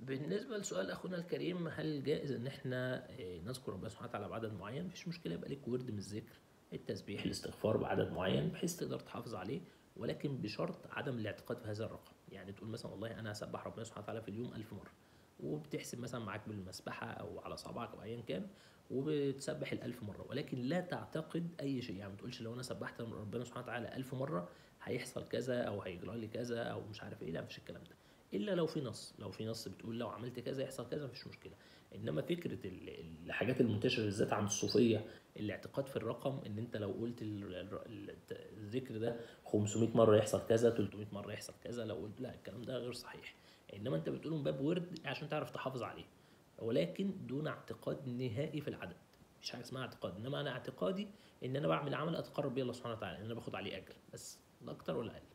بالنسبة لسؤال أخونا الكريم هل جائز إن إحنا آه، نذكر ربنا سبحانه وتعالى بعدد معين؟ مفيش مشكلة يبقى ليك ورد من الذكر التسبيح الاستغفار بعدد معين بحيث تقدر تحافظ عليه ولكن بشرط عدم الاعتقاد في هذا الرقم، يعني تقول مثلا والله أنا هسبح ربنا سبحانه وتعالى في اليوم ألف مرة وبتحسب مثلا معاك بالمسبحة أو على صابعك أو أيا كان وبتسبح الألف مرة ولكن لا تعتقد أي شيء يعني ما تقولش لو أنا سبحت ربنا سبحانه وتعالى ألف مرة هيحصل كذا أو هيجرى لي كذا أو مش عارف إيه لا مفيش الكلام ده الا لو في نص لو في نص بتقول لو عملت كذا يحصل كذا مفيش مشكله انما فكره ال- الحاجات المنتشره بالذات عند الصوفيه الاعتقاد في الرقم ان انت لو قلت ال- ال- ال- الذكر ده 500 مره يحصل كذا 300 مره يحصل كذا لو قلت لا الكلام ده غير صحيح انما انت بتقوله من باب ورد عشان تعرف تحافظ عليه ولكن دون اعتقاد نهائي في العدد مش حاجه اسمها اعتقاد انما انا اعتقادي ان انا بعمل عمل اتقرب بيه الله سبحانه وتعالى ان انا باخد عليه اجر بس لا اكتر ولا اقل